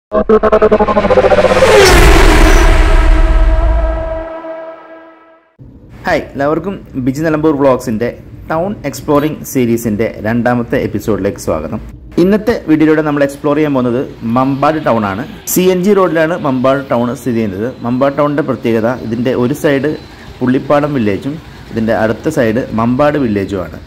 hi എല്ലാവർക്കും ബിജി നിലമ്പൂർ വ്ളോഗ്സിൻ്റെ town exploring സീരീസിൻ്റെ രണ്ടാമത്തെ എപ്പിസോഡിലേക്ക് സ്വാഗതം ഇന്നത്തെ വീഡിയോയിലൂടെ നമ്മൾ എക്സ്പ്ലോർ ചെയ്യാൻ പോകുന്നത് മമ്പാട് ടൗൺ ആണ് സി എൻ ജി റോഡിലാണ് മമ്പാട് ടൗൺ സ്ഥിതി ചെയ്യുന്നത് മമ്പാട് ടൗണിൻ്റെ പ്രത്യേകത ഇതിൻ്റെ ഒരു സൈഡ് പുള്ളിപ്പാടം വില്ലേജും ഇതിൻ്റെ അടുത്ത സൈഡ് മമ്പാട് വില്ലേജുമാണ്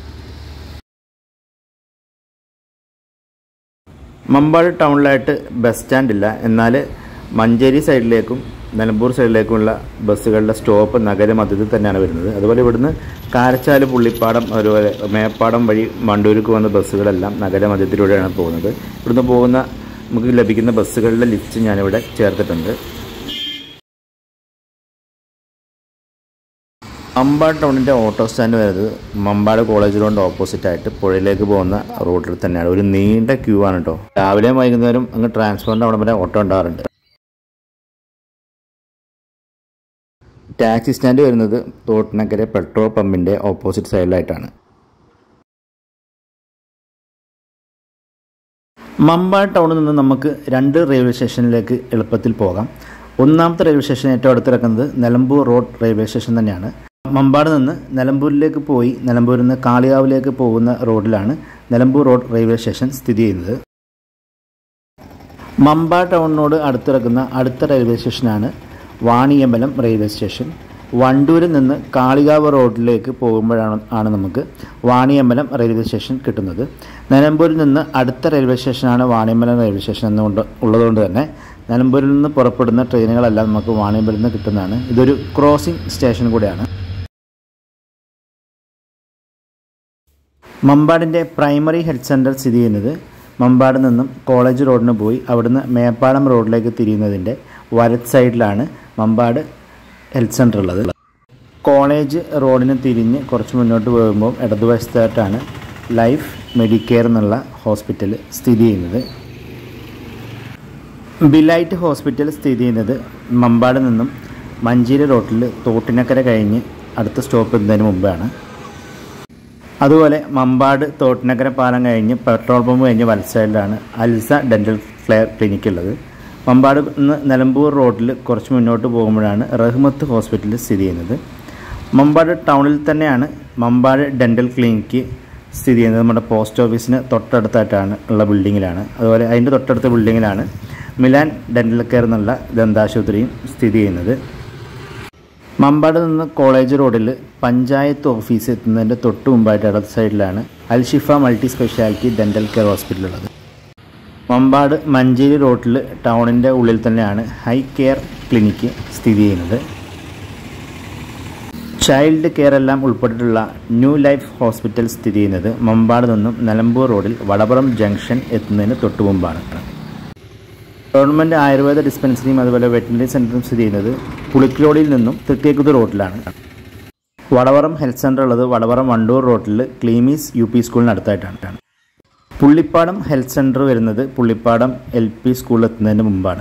മമ്പാട് ടൗണിലായിട്ട് ബസ് സ്റ്റാൻഡ് ഇല്ല എന്നാൽ മഞ്ചേരി സൈഡിലേക്കും നിലമ്പൂർ സൈഡിലേക്കുമുള്ള ബസ്സുകളുടെ സ്റ്റോപ്പ് നഗരമധ്യത്തിൽ തന്നെയാണ് വരുന്നത് അതുപോലെ ഇവിടുന്ന് കാരച്ചാല് പുള്ളിപ്പാടം അതുപോലെ മേപ്പാടം വഴി മണ്ടൂർക്ക് വന്ന ബസ്സുകളെല്ലാം നഗരമധ്യത്തിലൂടെയാണ് പോകുന്നത് ഇവിടുന്ന് പോകുന്ന നമുക്ക് ലഭിക്കുന്ന ബസ്സുകളുടെ ലിസ്റ്റ് ഞാനിവിടെ ചേർത്തിട്ടുണ്ട് മമ്പാട് ടൗണിൻ്റെ ഓട്ടോ സ്റ്റാൻഡ് വരുന്നത് മമ്പാട് കോളേജ് റോഡിൻ്റെ ഓപ്പോസിറ്റ് ആയിട്ട് പുഴയിലേക്ക് പോകുന്ന റോഡിൽ തന്നെയാണ് ഒരു നീണ്ട ക്യൂ ആണ് കേട്ടോ രാവിലെയും വൈകുന്നേരം അങ്ങ് ട്രാൻസ്പോർട്ടിൻ്റെ അവിടെ വരെ ഓട്ടോ ഉണ്ടാകാറുണ്ട് ടാക്സി സ്റ്റാൻഡ് വരുന്നത് തോട്ടിനക്കര പെട്രോൾ പമ്പിൻ്റെ ഓപ്പോസിറ്റ് സൈഡിലായിട്ടാണ് മമ്പാട് ടൗണിൽ നിന്ന് നമുക്ക് രണ്ട് റെയിൽവേ സ്റ്റേഷനിലേക്ക് എളുപ്പത്തിൽ പോകാം ഒന്നാമത്തെ റെയിൽവേ സ്റ്റേഷൻ ഏറ്റവും അടുത്തിറക്കുന്നത് നിലമ്പൂർ റോഡ് റെയിൽവേ സ്റ്റേഷൻ തന്നെയാണ് മമ്പാട് നിന്ന് നിലമ്പൂരിലേക്ക് പോയി നിലമ്പൂരിൽ നിന്ന് കാളികാവിലേക്ക് പോകുന്ന റോഡിലാണ് നിലമ്പൂർ റോഡ് റെയിൽവേ സ്റ്റേഷൻ സ്ഥിതി ചെയ്യുന്നത് മമ്പാട് ടൗണിനോട് അടുത്തിറക്കുന്ന അടുത്ത റെയിൽവേ സ്റ്റേഷനാണ് വാണിയമ്പലം റെയിൽവേ സ്റ്റേഷൻ വണ്ടൂരിൽ നിന്ന് കാളികാവ് റോഡിലേക്ക് പോകുമ്പോഴാണ് ആണ് നമുക്ക് വാണിയമ്പലം റെയിൽവേ സ്റ്റേഷൻ കിട്ടുന്നത് നിലമ്പൂരിൽ നിന്ന് അടുത്ത റെയിൽവേ സ്റ്റേഷനാണ് വാണിയമ്പലം റെയിൽവേ സ്റ്റേഷൻ എന്നുകൊണ്ട് ഉള്ളതുകൊണ്ട് തന്നെ നിലമ്പൂരിൽ നിന്ന് പുറപ്പെടുന്ന ട്രെയിനുകളെല്ലാം നമുക്ക് വാണിയമ്പലം നിന്ന് കിട്ടുന്നതാണ് ഇതൊരു ക്രോസിംഗ് സ്റ്റേഷൻ കൂടിയാണ് മമ്പാടിൻ്റെ പ്രൈമറി ഹെൽത്ത് സെൻറ്റർ സ്ഥിതി ചെയ്യുന്നത് മമ്പാട് നിന്നും കോളേജ് റോഡിന് പോയി അവിടുന്ന് മേപ്പാടം റോഡിലേക്ക് തിരിയുന്നതിൻ്റെ വലത് സൈഡിലാണ് മമ്പാട് ഹെൽത്ത് സെൻറ്റർ ഉള്ളത് കോളേജ് റോഡിന് തിരിഞ്ഞ് കുറച്ച് മുന്നോട്ട് പോകുമ്പോൾ ഇടതുവശത്തായിട്ടാണ് ലൈഫ് മെഡിക്കെയർ എന്നുള്ള ഹോസ്പിറ്റൽ സ്ഥിതി ചെയ്യുന്നത് ബിലൈറ്റ് ഹോസ്പിറ്റൽ സ്ഥിതി ചെയ്യുന്നത് മമ്പാട് നിന്നും മഞ്ചേരി റോട്ടിൽ തോട്ടിനക്കര കഴിഞ്ഞ് അടുത്ത സ്റ്റോപ്പ് എത്തുന്നതിന് മുമ്പാണ് അതുപോലെ മമ്പാട് തോട്ടിനക്കര പാലം കഴിഞ്ഞ് പെട്രോൾ പമ്പ് കഴിഞ്ഞ് വലത് സൈഡിലാണ് അൽസ ഡെൻറ്റൽ ഫ്ലെയർ ക്ലിനിക് ഉള്ളത് മമ്പാട് നിന്ന് നിലമ്പൂർ റോഡിൽ കുറച്ച് മുന്നോട്ട് പോകുമ്പോഴാണ് റഹ്മത്ത് ഹോസ്പിറ്റൽ സ്ഥിതി ചെയ്യുന്നത് മമ്പാട് ടൗണിൽ തന്നെയാണ് മമ്പാട് ഡെൻറ്റൽ ക്ലിനിക്ക് സ്ഥിതി ചെയ്യുന്നത് നമ്മുടെ പോസ്റ്റ് ഓഫീസിന് തൊട്ടടുത്തായിട്ടാണ് ഉള്ള ബിൽഡിങ്ങിലാണ് അതുപോലെ അതിൻ്റെ തൊട്ടടുത്ത ബിൽഡിങ്ങിലാണ് മിലാൻ ഡെൻറ്റൽ കെയർ എന്നുള്ള ദന്താശുപത്രിയും സ്ഥിതി ചെയ്യുന്നത് മമ്പാട് നിന്ന് കോളേജ് റോഡിൽ പഞ്ചായത്ത് ഓഫീസ് എത്തുന്നതിൻ്റെ തൊട്ട് മുമ്പായിട്ട് ഇടത് സൈഡിലാണ് Alshifa multi speciality dental care hospital ഉള്ളത് മമ്പാട് മഞ്ചേരി റോഡിൽ ടൗണിൻ്റെ ഉള്ളിൽ തന്നെയാണ് ഹൈ കെയർ ക്ലിനിക്ക് സ്ഥിതി ചെയ്യുന്നത് ചൈൽഡ് കെയർ എല്ലാം ഉൾപ്പെട്ടിട്ടുള്ള ന്യൂ ലൈഫ് ഹോസ്പിറ്റൽ സ്ഥിതി ചെയ്യുന്നത് മമ്പാട് നിന്നും നിലമ്പൂർ റോഡിൽ വടപുറം ജംഗ്ഷൻ എത്തുന്നതിന് തൊട്ടു മുമ്പാണ് ഗവൺമെൻറ് ആയുർവേദ ഡിസ്പെൻസറിയും അതുപോലെ വെറ്റിനറി സെൻറ്ററും സ്ഥിതി ചെയ്യുന്നത് പുളിക്കിലോടിയിൽ നിന്നും തൃക്കേക്കുത് റോഡിലാണ് വടവറം ഹെൽത്ത് സെൻ്റർ ഉള്ളത് വടവറം വണ്ടൂർ റോഡിൽ ക്ലീമീസ് യു പി സ്കൂളിന് അടുത്തായിട്ടാണ് പുള്ളിപ്പാടം ഹെൽത്ത് സെൻ്റർ വരുന്നത് പുള്ളിപ്പാടം എൽ പി സ്കൂളിൽ എത്തുന്നതിന് മുമ്പാണ്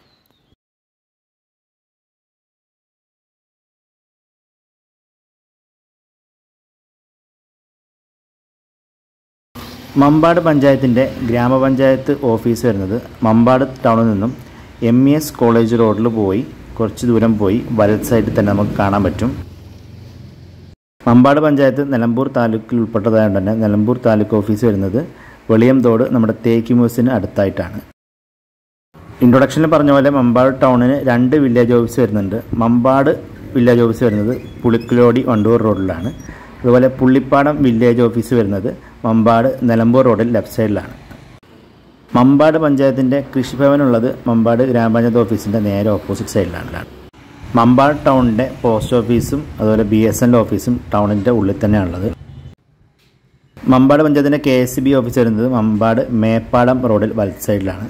മമ്പാട് പഞ്ചായത്തിൻ്റെ ഗ്രാമപഞ്ചായത്ത് ഓഫീസ് വരുന്നത് മമ്പാട് ടൗണിൽ നിന്നും എം ഇ എസ് കോളേജ് റോഡിൽ പോയി കുറച്ച് ദൂരം പോയി വലത് സൈഡിൽ തന്നെ നമുക്ക് കാണാൻ പറ്റും മമ്പാട് പഞ്ചായത്ത് നിലമ്പൂർ താലൂക്കിൽ ഉൾപ്പെട്ടതായതുകൊണ്ട് തന്നെ നിലമ്പൂർ താലൂക്ക് ഓഫീസ് വരുന്നത് വെളിയംതോട് നമ്മുടെ തേക്ക് മ്യൂസിന് അടുത്തായിട്ടാണ് ഇൻട്രൊഡക്ഷനിൽ പറഞ്ഞ പോലെ മമ്പാട് ടൗണിന് രണ്ട് വില്ലേജ് ഓഫീസ് വരുന്നുണ്ട് മമ്പാട് വില്ലേജ് ഓഫീസ് വരുന്നത് പുളിക്കിലോടി വണ്ടൂർ റോഡിലാണ് അതുപോലെ പുള്ളിപ്പാടം വില്ലേജ് ഓഫീസ് വരുന്നത് മമ്പാട് നിലമ്പൂർ റോഡിൽ ലെഫ്റ്റ് സൈഡിലാണ് മമ്പാട് പഞ്ചായത്തിൻ്റെ കൃഷിഭവനുള്ളത് മമ്പാട് ഗ്രാമപഞ്ചായത്ത് ഓഫീസിൻ്റെ നേരെ ഓപ്പോസിറ്റ് സൈഡിലാണ് മമ്പാട് ടൗണിൻ്റെ പോസ്റ്റ് ഓഫീസും അതുപോലെ ബി എസ് എൻ ഓഫീസും ടൗണിൻ്റെ ഉള്ളിൽ തന്നെയാണുള്ളത് മമ്പാട് പഞ്ചായത്തിൻ്റെ കെ എസ് ബി ഓഫീസ് വരുന്നത് മമ്പാട് മേപ്പാടം റോഡിൽ വലത്ത് സൈഡിലാണ്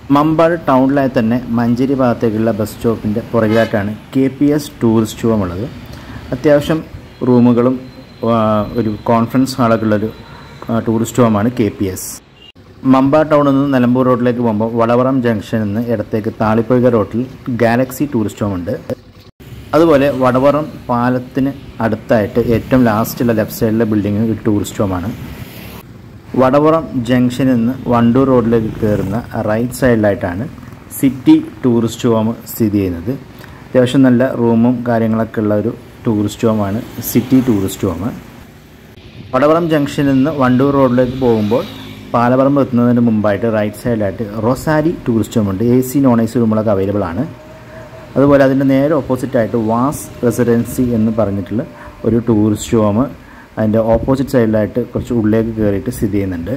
മമ്പാട് ടൗണിലായി തന്നെ മഞ്ചേരി ഭാഗത്തേക്കുള്ള ബസ് സ്റ്റോപ്പിൻ്റെ പുറകിലായിട്ടാണ് K P S tourist home ഉള്ളത് അത്യാവശ്യം റൂമുകളും ആ, ഒരു കോൺഫറൻസ് ഹാളൊക്കെ ഉള്ളൊരു ആ, ടൂറിസ്റ്റ് ഹോമാണ് കെ പി എസ് മമ്പ ടൗണിൽ നിന്ന് നിലമ്പൂർ റോഡിലേക്ക് പോകുമ്പോൾ വളവറം ജംഗ്ഷനിൽ നിന്ന് ഇടത്തേക്ക് താളിപ്പൊഴുക റോഡിൽ ഗാലക്സി ടൂറിസ്റ്റ് ഹോം ഉണ്ട് അതുപോലെ വടവറം പാലത്തിന് അടുത്തായിട്ട് ഏറ്റവും ലാസ്റ്റുള്ള ലെഫ്റ്റ് സൈഡിലെ ബിൽഡിംഗ് ഒരു ടൂറിസ്റ്റ് ഹോമാണ് വടവറം ജംഗ്ഷനിൽ നിന്ന് വണ്ടൂർ റോഡിലേക്ക് കയറുന്ന റൈറ്റ് സൈഡിലായിട്ടാണ് സിറ്റി ടൂറിസ്റ്റ് ഹോം സ്ഥിതി ചെയ്യുന്നത് അത്യാവശ്യം നല്ല റൂമും കാര്യങ്ങളൊക്കെ ഉള്ള ഒരു ടൂറിസ്റ്റ് ഹോമാണ് സിറ്റി ടൂറിസ്റ്റ് ഹോം വടവറം ജംഗ്ഷനിൽ നിന്ന് വണ്ടൂർ റോഡിലേക്ക് പോകുമ്പോൾ പാലപ്പറമ്പ് എത്തുന്നതിന് മുമ്പായിട്ട് റൈറ്റ് സൈഡിലായിട്ട് റൊസാരി ടൂറിസ്റ്റ് ഹോം ഉണ്ട് A C non A C റൂമുകളൊക്കെ അവൈലബിൾ ആണ് അതുപോലെ അതിൻ്റെ നേരെ ഓപ്പോസിറ്റായിട്ട് വാസ് റെസിഡൻസി എന്ന് പറഞ്ഞിട്ടുള്ള ഒരു ടൂറിസ്റ്റ് ഹോം അതിൻ്റെ ഓപ്പോസിറ്റ് സൈഡിലായിട്ട് കുറച്ച് ഉള്ളിലേക്ക് കയറിയിട്ട് സ്ഥിതി ചെയ്യുന്നുണ്ട്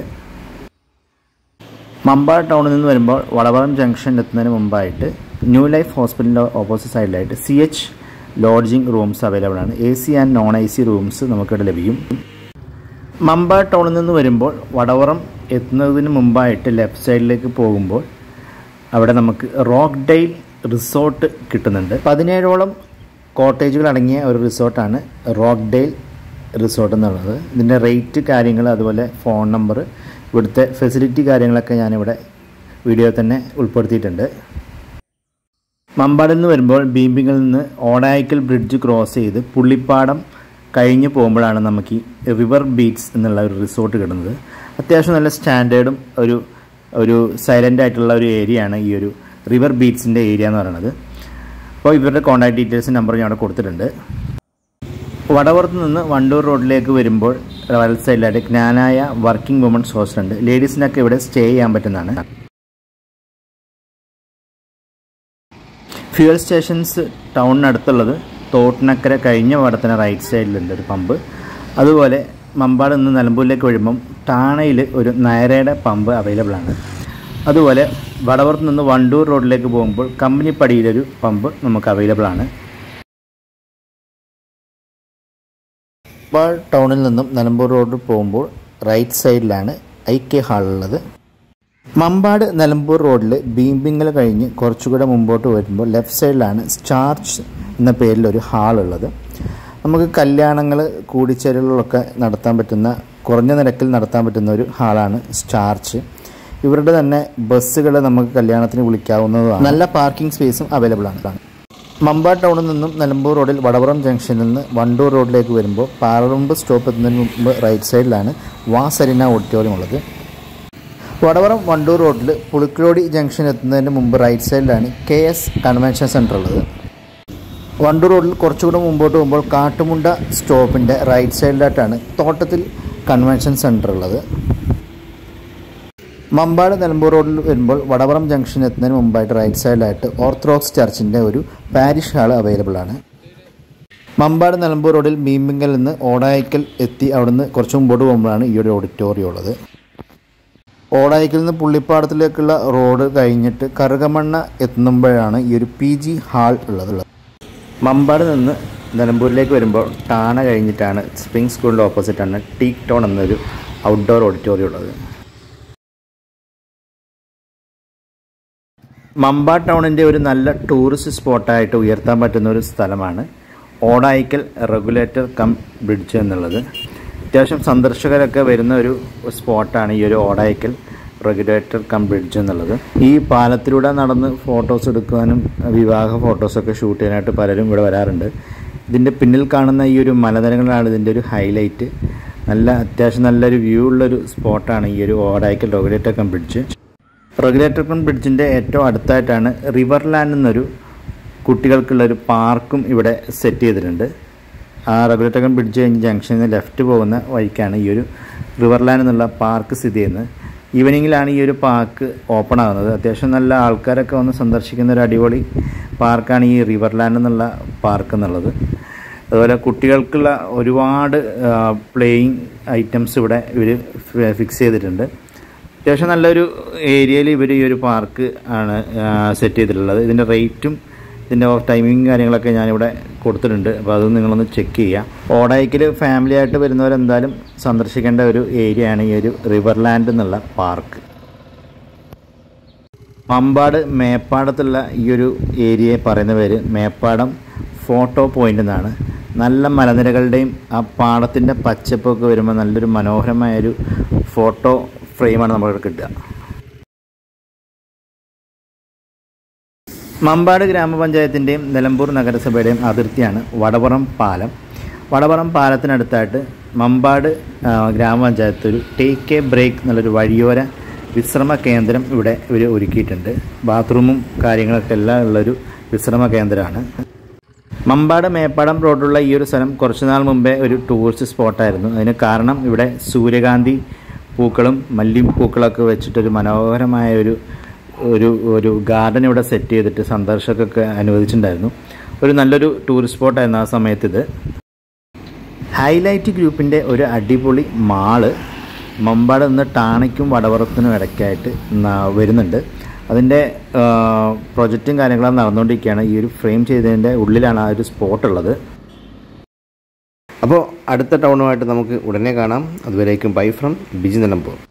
മമ്പാട് ടൗണിൽ നിന്ന് വരുമ്പോൾ വളവറം ജംഗ്ഷൻ എത്തുന്നതിന് മുമ്പായിട്ട് ന്യൂ ലൈഫ് ഹോസ്പിറ്റലിൻ്റെ ഓപ്പോസിറ്റ് സൈഡിലായിട്ട് C H lodging rooms available ആണ് A C and non A C rooms നമുക്കിവിടെ ലഭിക്കും മമ്പാട് ടൗണിൽ നിന്ന് വരുമ്പോൾ വടവറം എത്തുന്നതിന് മുമ്പായിട്ട് ലെഫ്റ്റ് സൈഡിലേക്ക് പോകുമ്പോൾ അവിടെ നമുക്ക് റോക്ക് ഡെയിൽ റിസോർട്ട് കിട്ടുന്നുണ്ട് പതിനേഴോളം കോട്ടേജുകൾ അടങ്ങിയ ഒരു റിസോർട്ടാണ് റോക്ക് ഡെയിൽ റിസോർട്ട് എന്നുള്ളത് ഇതിൻ്റെ റേറ്റ് കാര്യങ്ങൾ അതുപോലെ ഫോൺ നമ്പർ ഇവിടുത്തെ ഫെസിലിറ്റി കാര്യങ്ങളൊക്കെ ഞാനിവിടെ വീഡിയോ തന്നെ ഉൾപ്പെടുത്തിയിട്ടുണ്ട് മമ്പാടിൽ നിന്ന് വരുമ്പോൾ ബീമ്പിങ്ങിൽ നിന്ന് ഓടായിക്കൽ ബ്രിഡ്ജ് ക്രോസ് ചെയ്ത് പുള്ളിപ്പാടം കഴിഞ്ഞ് പോകുമ്പോഴാണ് നമുക്ക് ഈ റിവർ ബീച്ച് എന്നുള്ള ഒരു റിസോർട്ട് കിട്ടുന്നത് അത്യാവശ്യം നല്ല സ്റ്റാൻഡേർഡും ഒരു ഒരു സൈലൻ്റ് ആയിട്ടുള്ള ഒരു ഏരിയ ആണ് ഈ ഒരു റിവർ ബീച്ചിൻ്റെ ഏരിയ എന്ന് പറയുന്നത് അപ്പോൾ ഇവരുടെ കോൺടാക്ട് ഡീറ്റെയിൽസ് നമ്പർ ഞാൻ അവിടെ കൊടുത്തിട്ടുണ്ട് വടവറത്ത് നിന്ന് വണ്ടൂർ റോഡിലേക്ക് വരുമ്പോൾ റൈറ്റ് സൈഡിലായിട്ട് ജ്ഞാനായ വർക്കിംഗ് വുമൺസ് ഹോസ്റ്റൽ ഉണ്ട് ലേഡീസിനൊക്കെ ഇവിടെ സ്റ്റേ ചെയ്യാൻ പറ്റുന്നതാണ് ഫ്യൂവൽ സ്റ്റേഷൻസ് ടൗണിനടുത്തുള്ളത് തോട്ടിനക്കര കഴിഞ്ഞ വടത്തിന് റൈറ്റ് സൈഡിലുണ്ട് ഒരു പമ്പ് അതുപോലെ മമ്പാട് നിന്ന് നിലമ്പൂരിലേക്ക് വരുമ്പം ടാണയിൽ ഒരു നയരയുടെ പമ്പ് അവൈലബിൾ ആണ് അതുപോലെ വടവറത്ത് നിന്ന് വണ്ടൂർ റോഡിലേക്ക് പോകുമ്പോൾ കമ്പനിപ്പടിയിലൊരു പമ്പ് നമുക്ക് അവൈലബിൾ ആണ് മമ്പാട് ടൗണിൽ നിന്നും നിലമ്പൂർ റോഡ് പോകുമ്പോൾ റൈറ്റ് സൈഡിലാണ് ഐ കെ ഹാളുള്ളത് മമ്പാട് നിലമ്പൂർ റോഡിൽ ബീംബിങ്ങൽ കഴിഞ്ഞ് കുറച്ചുകൂടെ മുമ്പോട്ട് വരുമ്പോൾ ലെഫ്റ്റ് സൈഡിലാണ് സ്റ്റാർച്ച് എന്ന പേരിൽ ഒരു ഹാൾ ഉള്ളത് നമുക്ക് കല്യാണങ്ങൾ കൂടിച്ചേരലുകളൊക്കെ നടത്താൻ പറ്റുന്ന കുറഞ്ഞ നിരക്കിൽ നടത്താൻ പറ്റുന്ന ഒരു ഹാളാണ് സ്റ്റാർച്ച് ഇവരുടെ തന്നെ ബസ്സുകൾ നമുക്ക് കല്യാണത്തിന് വിളിക്കാവുന്നതാണ് നല്ല പാർക്കിംഗ് സ്പേസും അവൈലബിൾ ആണ് മമ്പാട് ടൗണിൽ നിന്നും നിലമ്പൂർ റോഡിൽ വടവറം ജംഗ്ഷനിൽ നിന്ന് വണ്ടൂർ റോഡിലേക്ക് വരുമ്പോൾ പാറമ്പ് സ്റ്റോപ്പ് എത്തുന്നതിന് മുമ്പ് റൈറ്റ് സൈഡിലാണ് വാസരിന ഓഡിറ്റോറിയം ഉള്ളത് വടവറം വണ്ടൂർ റോഡിൽ പുളിക്കുളോടി ജംഗ്ഷൻ എത്തുന്നതിന് മുമ്പ് റൈറ്റ് സൈഡിലാണ് കെ എസ് കൺവെൻഷൻ സെൻറ്റർ ഉള്ളത് വണ്ടൂർ റോഡിൽ കുറച്ചുകൂടെ മുമ്പോട്ട് പോകുമ്പോൾ കാട്ടുമുണ്ട സ്റ്റോപ്പിൻ്റെ റൈറ്റ് സൈഡിലായിട്ടാണ് തോട്ടത്തിൽ കൺവെൻഷൻ സെൻറ്റർ ഉള്ളത് മമ്പാട് നിലമ്പൂർ റോഡിൽ വരുമ്പോൾ വടവറം ജംഗ്ഷൻ എത്തുന്നതിന് മുമ്പായിട്ട് റൈറ്റ് സൈഡിലായിട്ട് ഓർത്തഡോക്സ് ചർച്ചിൻ്റെ ഒരു പാരിഷ് ഹാൾ അവൈലബിൾ ആണ് മമ്പാട് നിലമ്പൂർ റോഡിൽ മീമ്പിങ്കൽ നിന്ന് ഓടായിക്കൽ എത്തി അവിടുന്ന് കുറച്ച് മുമ്പോട്ട് പോകുമ്പോഴാണ് ഈ ഒരു ഓഡിറ്റോറിയം ഉള്ളത് ഓടായിക്കിൽ നിന്ന് പുള്ളിപ്പാടത്തിലേക്കുള്ള റോഡ് കഴിഞ്ഞിട്ട് കറുകമണ്ണ എത്തുമ്പോഴാണ് ഈ ഒരു പി ജി ഹാൾ ഉള്ളത് മമ്പാട് നിന്ന് നിലമ്പൂരിലേക്ക് വരുമ്പോൾ ടാണ കഴിഞ്ഞിട്ടാണ് സ്പ്രിംഗ് സ്കൂളിൻ്റെ ഓപ്പോസിറ്റാണ് ടീക്ക് ടൗൺ എന്നൊരു ഔട്ട്ഡോർ ഓഡിറ്റോറിയം ഉള്ളത് മമ്പ ടൗണിൻ്റെ ഒരു നല്ല ടൂറിസ്റ്റ് സ്പോട്ടായിട്ട് ഉയർത്താൻ പറ്റുന്ന ഒരു സ്ഥലമാണ് ഓടായിക്കൽ റെഗുലേറ്റർ കം ബ്രിഡ്ജ് എന്നുള്ളത് അത്യാവശ്യം സന്ദർശകരൊക്കെ വരുന്ന ഒരു സ്പോട്ടാണ് ഈ ഒരു ഓടായിക്കൽ റെഗുലേറ്റർ കം ബ്രിഡ്ജ് എന്നുള്ളത് ഈ പാലത്തിലൂടെ നടന്ന് ഫോട്ടോസ് എടുക്കാനും വിവാഹ ഫോട്ടോസൊക്കെ ഷൂട്ട് ചെയ്യാനായിട്ട് പലരും ഇവിടെ വരാറുണ്ട് ഇതിൻ്റെ പിന്നിൽ കാണുന്ന ഈ ഒരു മലനിരകളാണ് ഇതിൻ്റെ ഒരു ഹൈലൈറ്റ് നല്ല അത്യാവശ്യം നല്ലൊരു വ്യൂ ഉള്ളൊരു സ്പോട്ടാണ് ഈ ഒരു Odayikkal regulator cum bridge regulator cum ബ്രിഡ്ജിൻ്റെ ഏറ്റവും അടുത്തായിട്ടാണ് റിവർ ലാൻഡ് എന്നൊരു കുട്ടികൾക്കുള്ള ഒരു പാർക്കും ഇവിടെ സെറ്റ് ചെയ്തിട്ടുണ്ട് ആ റെഗുലേറ്റർ കം ബ്രിഡ്ജ് കഴിഞ്ഞ് ജംഗ്ഷനിൽ നിന്ന് ലെഫ്റ്റ് പോകുന്ന വഴിക്കാണ് ഈ ഒരു റിവർ ലാൻഡ് എന്നുള്ള പാർക്ക് സ്ഥിതി ചെയ്യുന്നത് ഈവനിങ്ങിലാണ് ഈ ഒരു പാർക്ക് ഓപ്പൺ ആകുന്നത് അത്യാവശ്യം നല്ല ആൾക്കാരൊക്കെ വന്ന് സന്ദർശിക്കുന്ന ഒരു അടിപൊളി പാർക്കാണ് ഈ റിവർ ലാൻഡ് എന്നുള്ള പാർക്ക് എന്നുള്ളത് അതുപോലെ കുട്ടികൾക്കുള്ള ഒരുപാട് പ്ലേയിങ് ഐറ്റംസ് ഇവിടെ ഇവർ ഫിക്സ് ചെയ്തിട്ടുണ്ട് അത്യാവശ്യം നല്ലൊരു ഏരിയയിൽ ഇവർ ഈ ഒരു പാർക്ക് ആണ് സെറ്റ് ചെയ്തിട്ടുള്ളത് ഇതിൻ്റെ റേറ്റും ഇതിൻ്റെ ടൈമിങ് കാര്യങ്ങളൊക്കെ ഞാനിവിടെ കൊടുത്തിട്ടുണ്ട് അപ്പോൾ അത് നിങ്ങളൊന്ന് ചെക്ക് ചെയ്യുക ഓടായിക്കിൽ ഫാമിലി ആയിട്ട് വരുന്നവരെന്തായാലും സന്ദർശിക്കേണ്ട ഒരു ഏരിയയാണ് ഈ ഒരു റിവർ ലാൻഡ് എന്നുള്ള പാർക്ക് മമ്പാട് മേപ്പാടത്തുള്ള ഈ ഒരു ഏരിയയെ പറയുന്ന പേര് മേപ്പാടം ഫോട്ടോ പോയിൻ്റ് എന്നാണ് നല്ല മലനിരകളുടെയും ആ പാടത്തിൻ്റെ പച്ചപ്പൊക്കെ വരുമ്പോൾ നല്ലൊരു മനോഹരമായൊരു ഫോട്ടോ ഫ്രെയിമാണ് നമുക്ക് കിട്ടുക മമ്പാട് ഗ്രാമപഞ്ചായത്തിൻ്റെയും നിലമ്പൂർ നഗരസഭയുടെയും അതിർത്തിയാണ് വടപുറം പാലം വടപുറം പാലത്തിനടുത്തായിട്ട് മമ്പാട് ആ, ഗ്രാമപഞ്ചായത്ത് ഒരു ടേക്ക് എ ബ്രേക്ക് എന്നുള്ളൊരു വഴിയോര വിശ്രമ കേന്ദ്രം ഇവിടെ ഇവർ ഒരുക്കിയിട്ടുണ്ട് ബാത്റൂമും കാര്യങ്ങളൊക്കെ എല്ലാം ഉള്ളൊരു വിശ്രമ കേന്ദ്രമാണ് മമ്പാട് മേപ്പാടം റോഡുള്ള ഈ ഒരു സ്ഥലം കുറച്ച് നാൾ മുമ്പേ ഒരു ടൂറിസ്റ്റ് സ്പോട്ടായിരുന്നു അതിന് കാരണം ഇവിടെ സൂര്യകാന്തി പൂക്കളും മല്ലി പൂക്കളൊക്കെ വെച്ചിട്ടൊരു മനോഹരമായ ഒരു ഒരു ഒരു ഗാർഡൻ ഇവിടെ സെറ്റ് ചെയ്തിട്ട് സന്ദർശകർക്ക് അനുവദിച്ചിട്ടുണ്ടായിരുന്നു ഒരു നല്ലൊരു ടൂറിസ്റ്റ് സ്പോട്ടായിരുന്നു ആ സമയത്ത് ഇത് ഹൈലൈറ്റ് ഗ്രൂപ്പിൻ്റെ ഒരു അടിപൊളി മാള് മമ്പാട് നിന്ന് ടാണയ്ക്കും വടവറത്തിനും ഇടയ്ക്കായിട്ട് ന- വരുന്നുണ്ട് അതിൻ്റെ പ്രൊജക്റ്റും കാര്യങ്ങളും നടന്നുകൊണ്ടിരിക്കുകയാണ് ഈ ഒരു ഫ്രെയിം ചെയ്തതിൻ്റെ ഉള്ളിലാണ് ആ ഒരു സ്പോട്ട് ഉള്ളത് അപ്പോൾ അടുത്ത ടൗണുമായിട്ട് നമുക്ക് ഉടനെ കാണാം അതുവരേക്കും ബൈ ഫ്രം ബിജി നിലമ്പൂർ